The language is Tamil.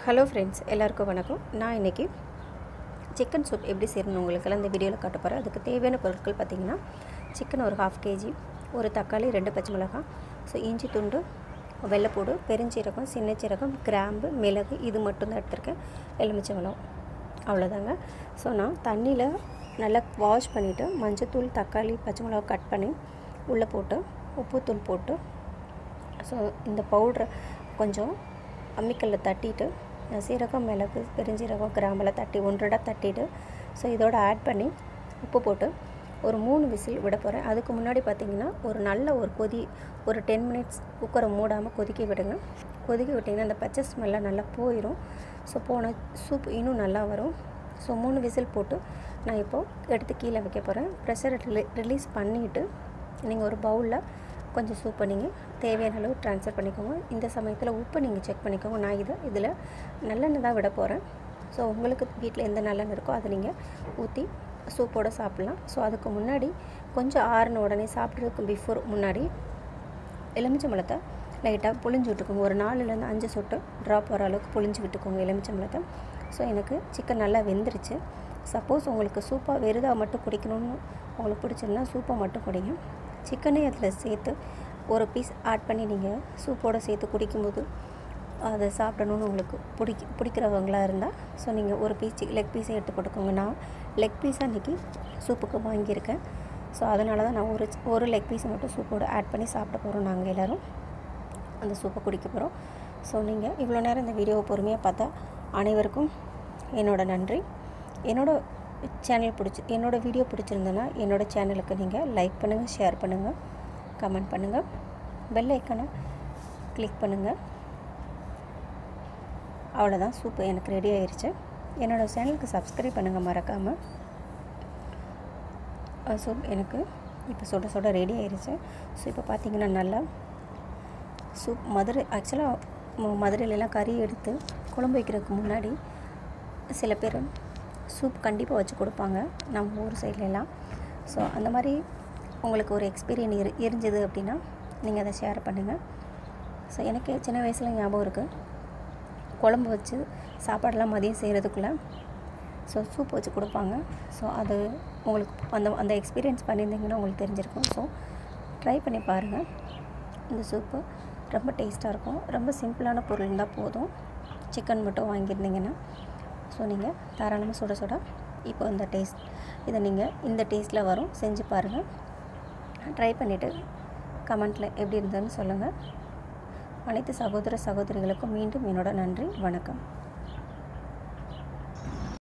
ஹலோ ஃப்ரெண்ட்ஸ் எல்லாருக்கும் வணக்கம் நான் இன்றைக்கி சிக்கன் சூப் எப்படி செய்யணும் உங்களுக்கெல்லாம் இந்த வீடியோவில் காட்ட போகிறேன் அதுக்கு தேவையான பொருட்கள் பார்த்திங்கன்னா சிக்கன் ஒரு ஹாஃப் கேஜி ஒரு தக்காளி ரெண்டு பச்சை மிளகாய் ஸோ இஞ்சி துண்டு வெள்ளைப்பூடு பெருஞ்சீரகம் சின்ன சீரகம் கிராம்பு மிளகு இது மட்டும்தான் எடுத்திருக்கேன் எலுமிச்சம்பழம் அவ்வளோதாங்க ஸோ நான் தண்ணியில் நல்லா வாஷ் பண்ணிவிட்டு மஞ்சத்தூள் தக்காளி பச்சை மிளகா கட் பண்ணி உள்ளே போட்டு உப்புத்தூள் போட்டு ஸோ இந்த பவுட்ரை கொஞ்சம் அம்மிக்கல்ல தட்டிட்டு நான் சீரகம் மிளகு பெருஞ்சீரகம் கிராம்பெல்லாம் தட்டி ஒன்றரை தட்டிட்டு ஸோ இதோட ஆட் பண்ணி உப்பு போட்டு ஒரு மூணு விசில் விட போகிறேன் அதுக்கு முன்னாடி பார்த்தீங்கன்னா ஒரு நல்ல ஒரு கொதி ஒரு டென் மினிட்ஸ் குக்கரை மூடாமல் கொதிக்க விடுங்க கொதிக்க விட்டிங்கன்னா அந்த பச்சை ஸ்மெல்லாம் நல்லா போயிடும் ஸோ போன சூப் இன்னும் நல்லா வரும் ஸோ மூணு விசில் போட்டு நான் இப்போது எடுத்து கீழே வைக்க போகிறேன் ப்ரெஷரை ரிலீ ரிலீஸ் பண்ணிவிட்டு நீங்கள் ஒரு பவுலில் கொஞ்சம் சூப்பை நீங்கள் தேவையான அளவு ட்ரான்ஸ்ஃபர் பண்ணிக்கோங்க இந்த சமயத்தில் உப்பு நீங்கள் செக் பண்ணிக்கோங்க நான் இதை இதில் நல்லெண்ணெய் தான் விட போகிறேன் ஸோ உங்களுக்கு வீட்டில் எந்த நல்லெண்ணெய் இருக்கோ அதை நீங்கள் ஊற்றி சூப்போடு சாப்பிட்லாம் ஸோ அதுக்கு முன்னாடி கொஞ்சம் ஆறின உடனே சாப்பிட்றதுக்கு பிஃபோர் முன்னாடி எலுமிச்சம்பழத்தை லைட்டாக புளிஞ்சு விட்டுக்கோங்க ஒரு நாலுலேருந்து அஞ்சு சொட்டு ட்ராப் வர அளவுக்கு புளிஞ்சு விட்டுக்கோங்க எலுமிச்சம்பழத்தை ஸோ எனக்கு சிக்கன் நல்லா வெந்துருச்சு சப்போஸ் உங்களுக்கு சூப்பாக வெறுதாக மட்டும் குடிக்கணும்னு உங்களுக்கு பிடிச்சிருந்தா சூப்பை மட்டும் குடிங்க சிக்கனே அதில் சேர்த்து ஒரு பீஸ் ஆட் பண்ணி நீங்கள் சூப்போடு சேர்த்து குடிக்கும்போது அதை சாப்பிடணுன்னு உங்களுக்கு பிடிக்க பிடிக்கிறவங்களா இருந்தால் ஸோ நீங்கள் ஒரு பீஸ் லெக் பீஸை எடுத்து போட்டுக்கோங்க நான் லெக் பீஸாக இன்றைக்கி சூப்புக்கு வாங்கியிருக்கேன் ஸோ அதனால தான் நான் ஒரு ஒரு லெக் பீஸை மட்டும் சூப்போடு ஆட் பண்ணி சாப்பிட போகிறோம் நாங்கள் எல்லோரும் அந்த சூப்பை குடிக்க போகிறோம் ஸோ நீங்கள் இவ்வளோ நேரம் இந்த வீடியோவை பொறுமையாக பார்த்தா அனைவருக்கும் என்னோட நன்றி என்னோடய சேனல் பிடிச்சி என்னோடய வீடியோ பிடிச்சிருந்தேன்னா என்னோடய சேனலுக்கு நீங்கள் லைக் பண்ணுங்கள் ஷேர் பண்ணுங்கள் கமெண்ட் பண்ணுங்கள் பெல் ஐக்கனை கிளிக் பண்ணுங்கள் அவ்வளோதான் சூப்பு எனக்கு ரெடி ஆயிடுச்சு என்னோடய சேனலுக்கு சப்ஸ்கிரைப் பண்ணுங்கள் மறக்காமல் சூப் எனக்கு இப்போ சுட சுட ரெடி ஆயிடுச்சு ஸோ இப்போ பார்த்தீங்கன்னா நல்லா சூப் மதுரை ஆக்சுவலாக மதுரையிலலாம் கறி எடுத்து குழம்பு வைக்கிறதுக்கு முன்னாடி சில பேர் சூப் கண்டிப்பாக வச்சு கொடுப்பாங்க நம்ம ஊர் சைட்லலாம் ஸோ அந்த மாதிரி உங்களுக்கு ஒரு எக்ஸ்பீரியன் இரு இருந்தது அப்படின்னா நீங்கள் அதை ஷேர் பண்ணுங்கள் ஸோ எனக்கு சின்ன வயசில் ஞாபகம் இருக்குது குழம்பு வச்சு சாப்பாடெல்லாம் மதியம் செய்கிறதுக்குள்ளே ஸோ சூப் வச்சு கொடுப்பாங்க ஸோ அது உங்களுக்கு அந்த அந்த எக்ஸ்பீரியன்ஸ் பண்ணியிருந்தீங்கன்னா உங்களுக்கு தெரிஞ்சிருக்கும் ஸோ ட்ரை பண்ணி பாருங்கள் இந்த சூப்பு ரொம்ப டேஸ்ட்டாக இருக்கும் ரொம்ப சிம்பிளான பொருள் இருந்தால் போதும் சிக்கன் மட்டும் வாங்கியிருந்தீங்கன்னா ஸோ நீங்கள் தாராளமாக சுட சுட இப்போ இந்த டேஸ்ட் இதை நீங்கள் இந்த டேஸ்ட்டில் வரும் செஞ்சு பாருங்கள் ட்ரை பண்ணிவிட்டு கமெண்ட்டில் எப்படி இருந்ததுன்னு சொல்லுங்கள் அனைத்து சகோதர சகோதரிகளுக்கும் மீண்டும் என்னோட நன்றி வணக்கம்